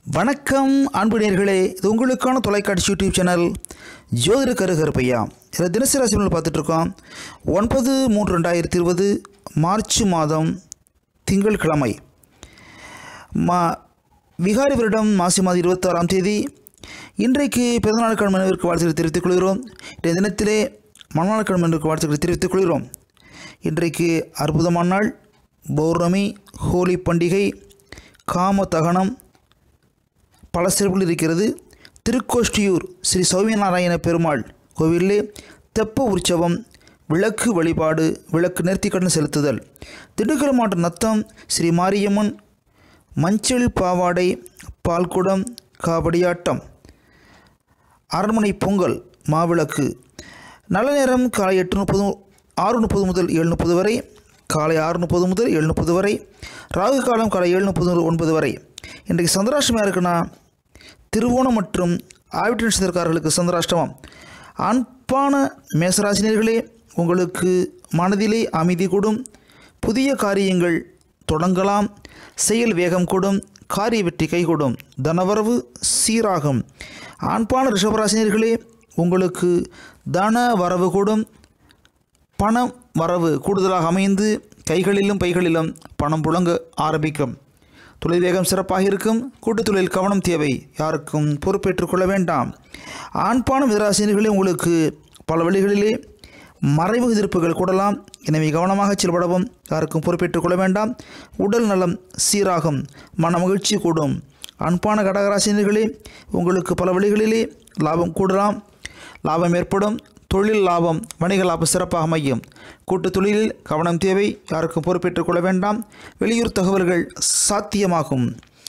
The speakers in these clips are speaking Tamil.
வணக்கம் அன்பு நேர்களே இது உங்களுக்கான தொலைக்காட்சி யூடியூப் சேனல் ஜோதிட கருகருப்பையா இதில் தினசரி ராசிகள் பார்த்துட்ருக்கோம் ஒன்பது மூன்று ரெண்டாயிரத்தி இருபது மார்ச் மாதம் திங்கட்கிழமை மா விகாரி வருடம் மாசி மாதம் இருபத்தாறாம் தேதி இன்றைக்கு பிறந்தநாள் கிழமையிற்கு வாழ்த்துக்களை தெரிவித்துக் கொள்கிறோம் இன்றைய தினத்திலே மணநாள் கிழமையிற்கு வாழ்த்துக்களை தெரிவித்துக் கொள்கிறோம் இன்றைக்கு அற்புதமான நாள் பௌர்ணமி ஹோலி பண்டிகை காம தகனம் பல சிறப்புகள் இருக்கிறது திருக்கோஷ்டியூர் ஸ்ரீ சௌமியநாராயண பெருமாள் கோவிலிலே தெப்ப உற்சவம் விளக்கு வழிபாடு விளக்கு நேர்த்திக்கடன் செலுத்துதல் திண்டுக்கல் மாவட்ட நத்தம் ஸ்ரீ மாரியம்மன் மஞ்சள் பாவாடை பால்குடம் காவடியாட்டம் அரண்மனை பொங்கல் மாவிளக்கு நல்ல நேரம் காலை எட்டு முப்பது ஆறு முப்பது முதல் ஏழு முப்பது வரை காலை ஆறு முப்பது முதல் ஏழு முப்பது வரை ராகு காலம் காலை ஏழு முப்பது முதல் ஒன்பது வரை இன்றைக்கு சந்திராஷ்டமாக இருக்குன்னா திருவோணம் மற்றும் ஆவிட்ட நட்சத்திரக்காரர்களுக்கு சந்திராஷ்டமம் அன்பான மேசராசினியர்களே உங்களுக்கு மனதிலே அமைதி கூடும் புதிய காரியங்கள் தொடங்கலாம் செயல் வேகம் கூடும் காரிய வெற்றி கைகூடும் தனவரவு சீராகும் ஆண்பான ரிஷபராசினியர்களே உங்களுக்கு தன வரவு கூடும் பணம் வரவு கூடுதலாக அமைந்து கைகளிலும் பைகளிலும் பணம் புழங்க ஆரம்பிக்கும் தொழில் வேகம் சிறப்பாக இருக்கும் கூட்டுத் தொழில் கவனம் தேவை யாருக்கும் பொறுப்பேற்றுக் கொள்ள வேண்டாம் ஆண்பான மிதராசினியர்களே உங்களுக்கு பல வழிகளிலே மறைவு எதிர்ப்புகள் கூடலாம் எனவே கவனமாக செயல்படவும் யாருக்கும் பொறுப்பேற்றுக் கொள்ள வேண்டாம் உடல் நலம் சீராகும் மன மகிழ்ச்சி கூடும் அன்பான கடகராசினியர்களே உங்களுக்கு பல வழிகளிலே லாபம் கூடலாம் லாபம் ஏற்படும் தொழில் லாபம் வணிக லாபம் சிறப்பாக அமையும் கூட்டுத் தொழிலில் கவனம் தேவை யாருக்கும் பொறுப்பேற்றுக் கொள்ள வேண்டாம் வெளியூர் தகவல்கள் சாத்தியமாகும்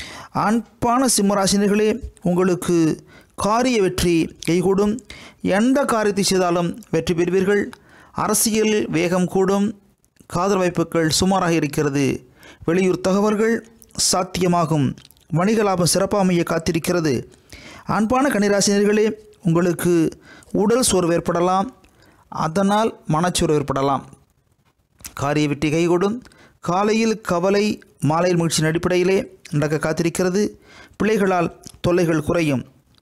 அன்பான சிம்மராசினியர்களே உங்களுக்கு காரிய வெற்றி கைகூடும் எந்த காரியத்தை செய்தாலும் வெற்றி பெறுவீர்கள் அரசியல் வேகம் கூடும் காதல் வாய்ப்புகள் சுமாராக இருக்கிறது வெளியூர் தகவல்கள் சாத்தியமாகும் வணிக லாபம் சிறப்பாக அமைய காத்திருக்கிறது அன்பான கன்னிராசினியர்களே உங்களுக்கு உடல் சோர்வு ஏற்படலாம் அதனால் மனச்சோர்வு ஏற்படலாம் காரிய வெற்றி கைகூடும் காலையில் கவலை மாலையில் மகிழ்ச்சியின் அடிப்படையிலே நடக்க காத்திருக்கிறது பிள்ளைகளால் தொல்லைகள் குறையும்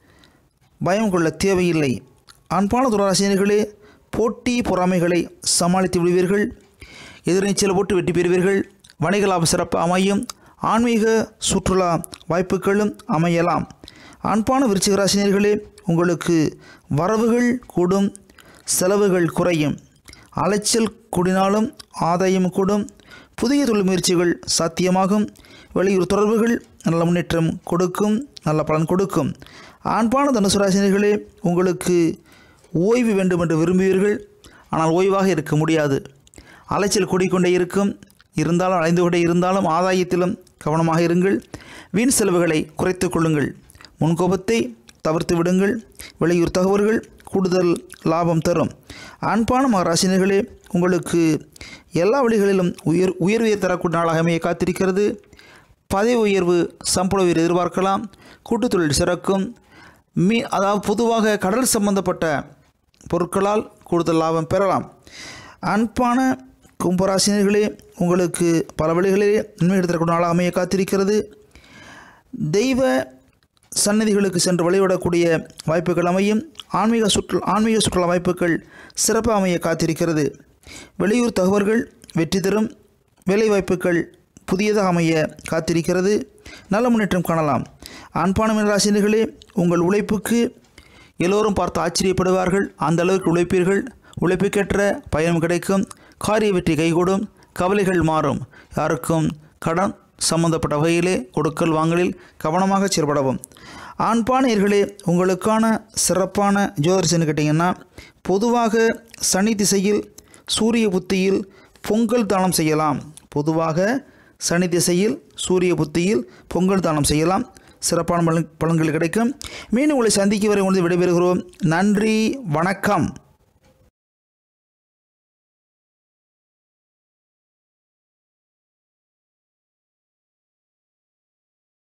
பயம் கொள்ள தேவையில்லை அன்பான துராசினியர்களே போட்டி பொறாமைகளை சமாளித்து விடுவீர்கள் எதிர்நீச்சல் போட்டு வெற்றி பெறுவீர்கள் வணிக லாபம் சிறப்பு அமையும் ஆன்மீக சுற்றுலா வாய்ப்புகளும் அமையலாம் அன்பான விருச்சிக ராசினியர்களே உங்களுக்கு வரவுகள் கூடும் செலவுகள் குறையும் அலைச்சல் கூடினாலும் ஆதாயம் கூடும் புதிய தொழில் முயற்சிகள் சாத்தியமாகும் வெளியூர் தொடர்புகள் நல்ல முன்னேற்றம் கொடுக்கும் நல்ல பலன் கொடுக்கும் ஆண்பான தனுசு ராசினியர்களே உங்களுக்கு ஓய்வு வேண்டும் என்று விரும்புவீர்கள் ஆனால் ஓய்வாக இருக்க முடியாது அலைச்சல் கூடிக்கொண்டே இருக்கும் இருந்தாலும் அலைந்து கொண்டே இருந்தாலும் ஆதாயத்திலும் கவனமாக இருங்கள் வீண் செலவுகளை குறைத்து கொள்ளுங்கள் முன்கோபத்தை தவிர்த்து விடுங்கள் வெளியூர் தகவல்கள் கூடுதல் லாபம் தரும் அன்பான மகராசினியர்களே உங்களுக்கு எல்லா வழிகளிலும் உயர் உயர்வையை தரக்கூடிய நாளாக அமைய காத்திருக்கிறது பதவி உயர்வு சம்பள உயர்வு எதிர்பார்க்கலாம் கூட்டுத் தொழில் சிறக்கும் மீ அதாவது பொதுவாக கடல் சம்பந்தப்பட்ட பொருட்களால் கூடுதல் லாபம் பெறலாம் அன்பான கும்பராசினியர்களே உங்களுக்கு பல வழிகளிலே நன்மை எடுத்துக்கூடிய நாளாக அமைய காத்திருக்கிறது தெய்வ சன்னதிகளுக்கு சென்று வழிபடக்கூடிய வாய்ப்புகள் அமையும் ஆன்மீக சுற்று ஆன்மீக சுற்றுலா வாய்ப்புகள் சிறப்பாக அமைய காத்திருக்கிறது வெளியூர் தகவல்கள் வெற்றி தரும் வேலை வாய்ப்புகள் புதியதாக அமைய காத்திருக்கிறது நல்ல முன்னேற்றம் காணலாம் அன்பான மீனராசினியர்களே உங்கள் உழைப்புக்கு எல்லோரும் பார்த்து ஆச்சரியப்படுவார்கள் அந்த அளவுக்கு உழைப்பீர்கள் உழைப்புக்கேற்ற பயணம் கிடைக்கும் காரிய வெற்றி கைகூடும் கவலைகள் மாறும் யாருக்கும் கடன் சம்பந்தப்பட்ட வகையிலே கொடுக்கல் வாங்கலில் கவனமாக செயல்படவும் ஆண்பானையர்களே உங்களுக்கான சிறப்பான ஜோதிடர்ஸ்னு கேட்டிங்கன்னா பொதுவாக சனி திசையில் சூரிய புத்தியில் பொங்கல் தானம் செய்யலாம் பொதுவாக சனி திசையில் சூரிய புத்தியில் பொங்கல் தானம் செய்யலாம் சிறப்பான பலன் பலன்கள் கிடைக்கும் மீண்டும் உங்களை சந்திக்கும் வரை உணர்ந்து விடைபெறுகிறோம் நன்றி வணக்கம்